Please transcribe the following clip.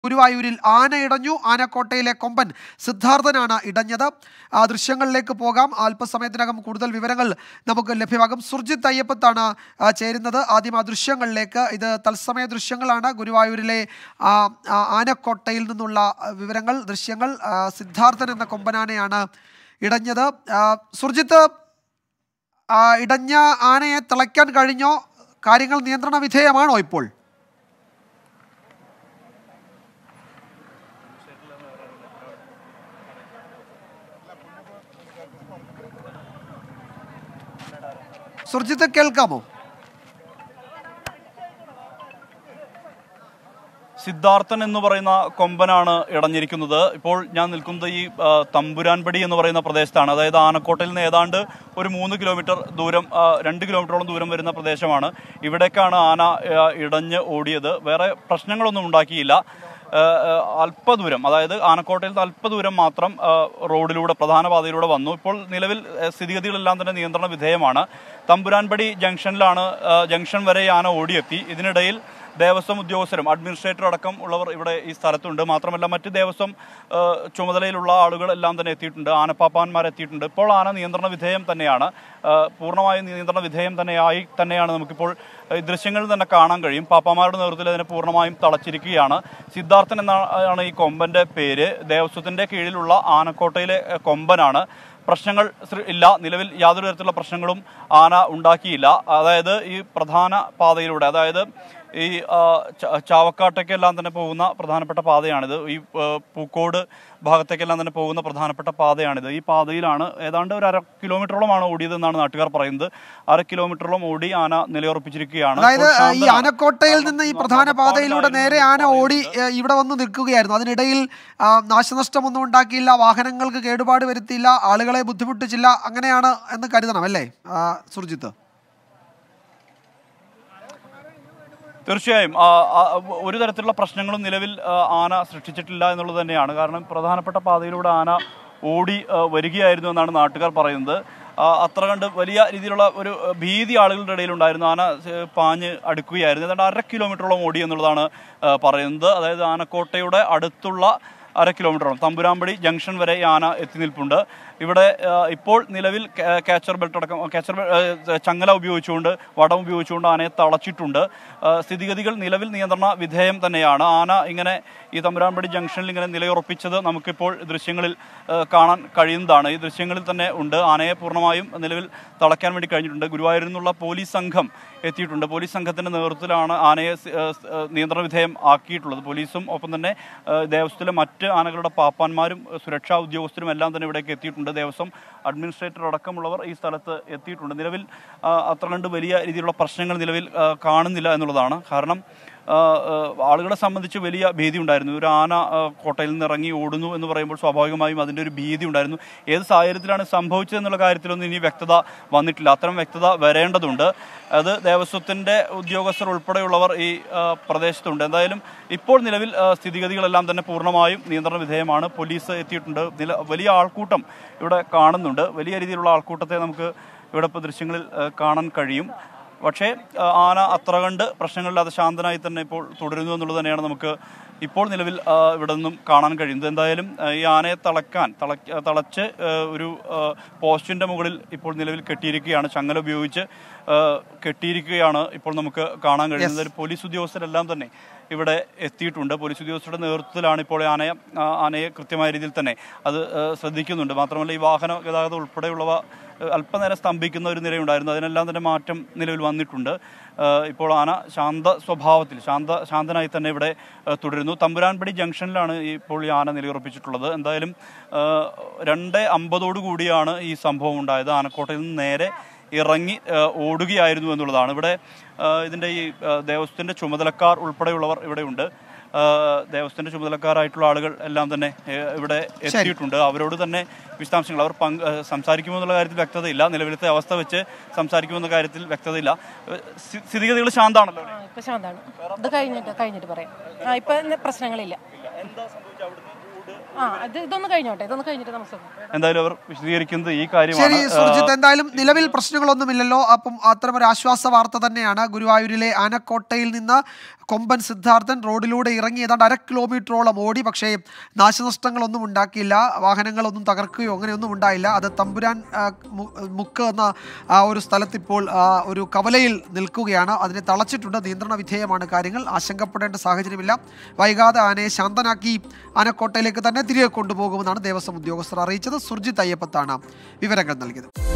ഗുരുവായൂരിൽ ആന ഇടഞ്ഞു ആനക്കോട്ടയിലെ കൊമ്പൻ സിദ്ധാർത്ഥനാണ് ഇടഞ്ഞത് ആ ദൃശ്യങ്ങളിലേക്ക് പോകാം അല്പസമയത്തിനകം കൂടുതൽ വിവരങ്ങൾ നമുക്ക് ലഭ്യമാകും സുർജിത്ത് അയ്യപ്പത്താണ് ആ, ചേരുന്നത് ആദ്യം ആ ദൃശ്യങ്ങളിലേക്ക് ഇത് തത്സമയ ദൃശ്യങ്ങളാണ് ഗുരുവായൂരിലെ ആ, ആ, ആനക്കോട്ടയിൽ നിന്നുള്ള ആ, വിവരങ്ങൾ ദൃശ്യങ്ങൾ ആ, സിദ്ധാർത്ഥൻ എന്ന കൊമ്പനാനയാണ് ഇടഞ്ഞത് ആ, സുർജിത്ത് ആ, ഇടഞ്ഞ ആനയെ തിളയ്ക്കാൻ കഴിഞ്ഞോ കാര്യങ്ങൾ നിയന്ത്രണ വിധേയമാണോ ഇപ്പോൾ സുർജിത്ത് കേൾക്കാമോ സിദ്ധാർത്ഥൻ എന്ന് പറയുന്ന കൊമ്പനാണ് ഇടഞ്ഞിരിക്കുന്നത് ഇപ്പോൾ ഞാൻ നിൽക്കുന്നത് ഈ ആ, തമ്പുരാൻപടി എന്ന് പറയുന്ന പ്രദേശത്താണ് അതായത് ആനക്കോട്ടയിൽ നിന്ന് ഏതാണ്ട് ഒരു മൂന്ന് കിലോമീറ്റർ ദൂരം ആ, രണ്ട് കിലോമീറ്ററോളം ദൂരം വരുന്ന പ്രദേശമാണ് ഇവിടേക്കാണ് ആന ആ, ഇടഞ്ഞ് ഓടിയത് വേറെ പ്രശ്നങ്ങളൊന്നും ഉണ്ടാക്കിയില്ല ആ, ആ, അല്പദൂരം അതായത് ആനക്കോട്ടയിൽ നിന്ന് അല്പദൂരം മാത്രം ആ, റോഡിലൂടെ പ്രധാന പാതയിലൂടെ വന്നു ഇപ്പോൾ നിലവിൽ ആ, സ്ഥിതിഗതികളെല്ലാം തന്നെ നിയന്ത്രണ വിധേയമാണ് തമ്പുരാൻപടി ജംഗ്ഷനിലാണ് ആ, ജംഗ്ഷൻ വരെ ഈ ആന ഓടിയെത്തി ഇതിനിടയിൽ ദേവസ്വം ഉദ്യോഗസ്ഥരും അഡ്മിനിസ്ട്രേറ്റർ അടക്കം ഉള്ളവർ ഇവിടെ ഈ സ്ഥലത്തുണ്ട് മാത്രമല്ല മറ്റ് ദേവസ്വം ആ, ചുമതലയിലുള്ള ആളുകൾ എല്ലാം തന്നെ എത്തിയിട്ടുണ്ട് ആനപ്പാപ്പാന്മാർ എത്തിയിട്ടുണ്ട് ഇപ്പോൾ ആന നിയന്ത്രണ വിധേയം തന്നെയാണ് ആ, പൂർണ്ണമായും നിയന്ത്രണ വിധേയം തന്നെയായി തന്നെയാണ് നമുക്കിപ്പോൾ ഈ ദൃശ്യങ്ങളിൽ തന്നെ കാണാൻ കഴിയും പാപ്പാമാരുടെ നേതൃത്വത്തിൽ അതിനെ പൂർണ്ണമായും തളച്ചിരിക്കുകയാണ് സിദ്ധാർത്ഥൻ എന്നാണ് ഈ കൊമ്പന്റെ പേര് ദേവസ്വത്തിന്റെ കീഴിലുള്ള ആനക്കോട്ടയിലെ ആ, കൊമ്പനാണ് പ്രശ്നങ്ങൾ സൃ- ഇല്ല നിലവിൽ യാതൊരു തരത്തിലുള്ള പ്രശ്നങ്ങളും ആന ഉണ്ടാക്കിയില്ല അതായത് ഈ പ്രധാന പാതയിലൂടെ അതായത് ഈ ആ, ച- ചാവക്കാട്ടേക്കെല്ലാം തന്നെ പോകുന്ന പ്രധാനപ്പെട്ട പാതയാണിത് ഈ ആ, പൂക്കോട് ഭാഗത്തേക്കെല്ലാം തന്നെ പോകുന്ന പ്രധാനപ്പെട്ട പാതയാണിത് ഈ പാതയിലാണ് ഏതാണ്ട് ഒരു അര കിലോമീറ്ററോളമാണ് ഓടിയതെന്നാണ് നാട്ടുകാർ പറയുന്നത് അര കിലോമീറ്ററോളം ഓടി ആന നിലയുറപ്പിച്ചിരിക്കുകയാണ് അതായത് ഇപ്പോൾ ഈ ശാന്തനാണ്. ആനക്കോട്ടയിൽ നിന്ന് ഈ പ്രധാന പാതയിലൂടെ നേരെ ആന ഓടി പറയുന്നത്. ഏ, ഇവിടെ വന്ന് നിൽക്കുകയായിരുന്നു അതിനിടയിൽ ആ, നാശനഷ്ടമൊന്നും ഉണ്ടാക്കിയില്ല വാഹനങ്ങൾക്ക് കേടുപാട് വരുത്തിയില്ല ആളുകളെ ബുദ്ധിമുട്ടിച്ചില്ല അങ്ങനെയാണ് എന്ന് കരുതണം അല്ലേ ആ, സുർജിത്ത് തീർച്ചയായും ആ, ആ, ഒരു തരത്തിലുള്ള പ്രശ്നങ്ങളും നിലവിൽ ആ, ആന സൃഷ്ടിച്ചിട്ടില്ല എന്നുള്ളത് തന്നെയാണ് കാരണം പ്രധാനപ്പെട്ട പാതയിലൂടെ ആന ഓടി ആ, വരികയായിരുന്നു എന്നാണ് നാട്ടുകാർ പറയുന്നത് ആ, അത്ര കണ്ട് വലിയ രീതിയിലുള്ള ഒരു ആ, ഭീതി ആളുകളുടെ ഇടയിൽ ഉണ്ടായിരുന്നു ആന ആ, പാഞ്ഞ് അടുക്കുകയായിരുന്നു ഏതാണ്ട് അര കിലോമീറ്ററോളം ഓടി എന്നുള്ളതാണ് ആ, പറയുന്നത് അതായത് ആനക്കോട്ടയുടെ അടുത്തുള്ള അര കിലോമീറ്ററോളം തമ്പുരാമ്പടി ജംഗ്ഷൻ വരെ ഈ ആന എത്തി നിൽപ്പുണ്ട് ഇവിടെ ആ, ഇപ്പോൾ നിലവിൽ കാ- കാച്ചർ ബെൽറ്റ് അടക്കം കാച്ചർ ബെ- ആ, ചങ്ങല ഉപയോഗിച്ചുകൊണ്ട് വടം ഉപയോഗിച്ചുകൊണ്ട് ആനയെ തളച്ചിട്ടുണ്ട് ആ, സ്ഥിതിഗതികൾ നിലവിൽ നിയന്ത്രണ വിധേയം തന്നെയാണ് ആന ഇങ്ങനെ ഈ തമ്പുരാമ്പടി ജംഗ്ഷനിൽ ഇങ്ങനെ നിലയുറപ്പിച്ചത് നമുക്കിപ്പോൾ ദൃശ്യങ്ങളിൽ ആ, കാണാൻ കഴിയുന്നതാണ് ഈ ദൃശ്യങ്ങളിൽ തന്നെ ഉണ്ട് ആനയെ പൂർണ്ണമായും നിലവിൽ തളയ്ക്കാൻ വേണ്ടി കഴിഞ്ഞിട്ടുണ്ട് ഗുരുവായൂരിൽ നിന്നുള്ള പോലീസ് സംഘം എത്തിയിട്ടുണ്ട് പോലീസ് സംഘത്തിന്റെ നേതൃത്വത്തിലാണ് ആനയെ സ്- ആ, സ്- ആ, നിയന്ത്രണ വിധേയം ആക്കിയിട്ടുള്ളത് പോലീസും ഒപ്പം തന്നെ ആ, ദേവസ്വത്തിലെ മറ്റ് ആനകളുടെ പാപ്പാന്മാരും ആ, സുരക്ഷാ ഉദ്യോഗസ്ഥരും എല്ലാം തന്നെ ഇവിടേക്ക് എത്തിയിട്ടുണ്ട് ദേവസ്വം അഡ്മിനിസ്ട്രേറ്റർ അടക്കമുള്ളവർ ഈ സ്ഥലത്ത് എത്തിയിട്ടുണ്ട് നിലവിൽ ആ, അത്ര കണ്ട് വലിയ രീതിയിലുള്ള പ്രശ്നങ്ങൾ നിലവിൽ ആ, കാണുന്നില്ല എന്നുള്ളതാണ് കാരണം ആ, ആ, ആളുകളെ സംബന്ധിച്ച് വലിയ ഭീതി ഉണ്ടായിരുന്നു ഒരു ആന ആ, കോട്ടയിൽ നിന്ന് ഇറങ്ങി ഓടുന്നു എന്ന് പറയുമ്പോൾ സ്വാഭാവികമായും അതിൻ്റെ ഒരു ഭീതി ഉണ്ടായിരുന്നു ഏത് സാഹചര്യത്തിലാണ് സംഭവിച്ചത് എന്നുള്ള കാര്യത്തിലൊന്നും ഇനി വ്യക്തത വന്നിട്ടില്ല അത്തരം വ്യക്തത വരേണ്ടതുണ്ട് അത് ദേവസ്വത്തിൻ്റെ ഉദ്യോഗസ്ഥർ ഉൾപ്പെടെയുള്ളവർ ഈ ആ, പ്രദേശത്തുണ്ട് എന്തായാലും ഇപ്പോൾ നിലവിൽ ആ, സ്ഥിതിഗതികളെല്ലാം തന്നെ പൂർണ്ണമായും നിയന്ത്രണ വിധേയമാണ് പോലീസ് എത്തിയിട്ടുണ്ട് നില വലിയ ആൾക്കൂട്ടം ഇവിടെ കാണുന്നുണ്ട് വലിയ രീതിയിലുള്ള ആൾക്കൂട്ടത്തെ നമുക്ക് ഇവിടെ ഇപ്പോൾ ദൃശ്യങ്ങളിൽ ആ, കാണാൻ കഴിയും പക്ഷേ ആ, ആന അത്ര കണ്ട് പ്രശ്നങ്ങളില്ലാതെ ശാന്തനായി തന്നെ ഇപ്പോൾ തുടരുന്നു എന്നുള്ളത് തന്നെയാണ് നമുക്ക് ഇപ്പോൾ നിലവിൽ ആ, ഇവിടെ നിന്നും കാണാൻ കഴിയുന്നത് എന്തായാലും ആ, ഈ ആനയെ തളയ്ക്കാൻ തളയ്ക്ക തളച്ച് ആ, ഒരു ആ, പോസ്റ്റിന്റെ മുകളിൽ ഇപ്പോൾ നിലവിൽ കെട്ടിയിരിക്കുകയാണ് ചങ്ങല ഉപയോഗിച്ച് ആ, കെട്ടിയിരിക്കുകയാണ് ഇപ്പോൾ നമുക്ക് കാണാൻ കഴിയുന്നത് ഒരു പോലീസ് ഉദ്യോഗസ്ഥരെല്ലാം തന്നെ ഇവിടെ എത്തിയിട്ടുണ്ട് പോലീസ് ഉദ്യോഗസ്ഥരുടെ നേതൃത്വത്തിലാണ് ഇപ്പോൾ ഈ ആനയെ ആ, ആനയെ കൃത്യമായ രീതിയിൽ തന്നെ അത് ആ, ശ്രദ്ധിക്കുന്നുണ്ട് മാത്രമല്ല ഈ വാഹന ഗതാഗതം ഉൾപ്പെടെയുള്ളവ ആ, അല്പനേരം സ്തംഭിക്കുന്ന ഒരു നിലയുണ്ടായിരുന്നു അതിനെല്ലാം തന്നെ മാറ്റം നിലവിൽ വന്നിട്ടുണ്ട് ആ, ഇപ്പോൾ ആന ശാന്ത സ്വഭാവത്തിൽ ശാന്ത ശാന്തനായി തന്നെ ഇവിടെ ആ, തുടരുന്നു തമ്പുരാൻപടി ജംഗ്ഷനിലാണ് ഈ ഇപ്പോൾ ഈ ആന നിലയുറപ്പിച്ചിട്ടുള്ളത് എന്തായാലും ആ, രണ്ട് അമ്പതോടു കൂടിയാണ് ഈ സംഭവം ഉണ്ടായത് ആനക്കോട്ടയിൽ നിന്ന് നേരെ ഇറങ്ങി ആ, ഓടുകയായിരുന്നു എന്നുള്ളതാണ് ഇവിടെ ആ, ഇതിൻ്റെ ഈ ആ, ദേവസ്വത്തിൻ്റെ ചുമതലക്കാർ ഉൾപ്പെടെയുള്ളവർ ഇവിടെ ഉണ്ട് ആ, ദേവസ്വത്തിന്റെ ചുമതലക്കാരായിട്ടുള്ള ആളുകൾ എല്ലാം തന്നെ ഏ, ഇവിടെ എത്തിയിട്ടുണ്ട് അവരോട് തന്നെ വിശദാംശങ്ങൾ അവർ പങ്ക് ഏ, സംസാരിക്കുമോ എന്നുള്ള കാര്യത്തിൽ വ്യക്തതയില്ല നിലവിലത്തെ അവസ്ഥ വെച്ച് സംസാരിക്കുമെന്ന കാര്യത്തിൽ വ്യക്തതയില്ല ഏ, സ്ഥി- സ്ഥിതിഗതികൾ ശാന്താണല്ലോ അല്ലേ? ആ, ഇപ്പൊ ശാന്താണ് ഇത് കഴിഞ്ഞിട്ട് കഴിഞ്ഞിട്ട് പറയാം ആ ഇപ്പൊ ഇന്ന് പ്രശ്നങ്ങളില്ല എന്താ സംഭവിച്ചത് അവിടുന്ന് ഊട് ആ അത് ഇതൊന്ന് കഴിഞ്ഞോട്ടെ ഇതൊന്ന് കഴിഞ്ഞിട്ട് നമുക്ക് സംസാരിക്കാം. എന്തായാലും അവർ വിശദീകരിക്കുന്നത് ഈ ശരി കാര്യമാണ് സുർജിത്ത് എന്തായാലും നിലവിൽ പ്രശ്നങ്ങളൊന്നുമില്ലല്ലോ അപ്പം അത്തരമൊരു ആശ്വാസ വാർത്ത തന്നെയാണ് ഗുരുവായൂരിലെ ആനക്കോട്ടയിൽ നിന്ന് കൊമ്പൻ സിദ്ധാർത്ഥൻ റോഡിലൂടെ ഇറങ്ങി ഏതാണ്ട് അര കിലോമീറ്ററോളം ഓടി പക്ഷേ നാശനഷ്ടങ്ങളൊന്നും ഉണ്ടാക്കിയില്ല വാഹനങ്ങളൊന്നും തകർക്കുകയോ അങ്ങനെയൊന്നും ഉണ്ടായില്ല അത് തമ്പുരാൻ ആ, മു- മുക്ക് എന്ന ആ ഒരു സ്ഥലത്ത് ഇപ്പോൾ ആ, ഒരു കവലയിൽ നിൽക്കുകയാണ് അതിനെ തളച്ചിട്ടുണ്ട് നിയന്ത്രണ വിധേയമാണ് കാര്യങ്ങൾ ആശങ്കപ്പെടേണ്ട സാഹചര്യമില്ല വൈകാതെ ആനയെ ശാന്തനാക്കി ആനക്കോട്ടയിലേക്ക് തന്നെ തിരികെ കൊണ്ടുപോകുമെന്നാണ് ദേവസ്വം ഉദ്യോഗസ്ഥർ അറിയിച്ചത് സുർജിത് അയ്യപ്പത്താണ് വിവരങ്ങൾ നൽകിയത്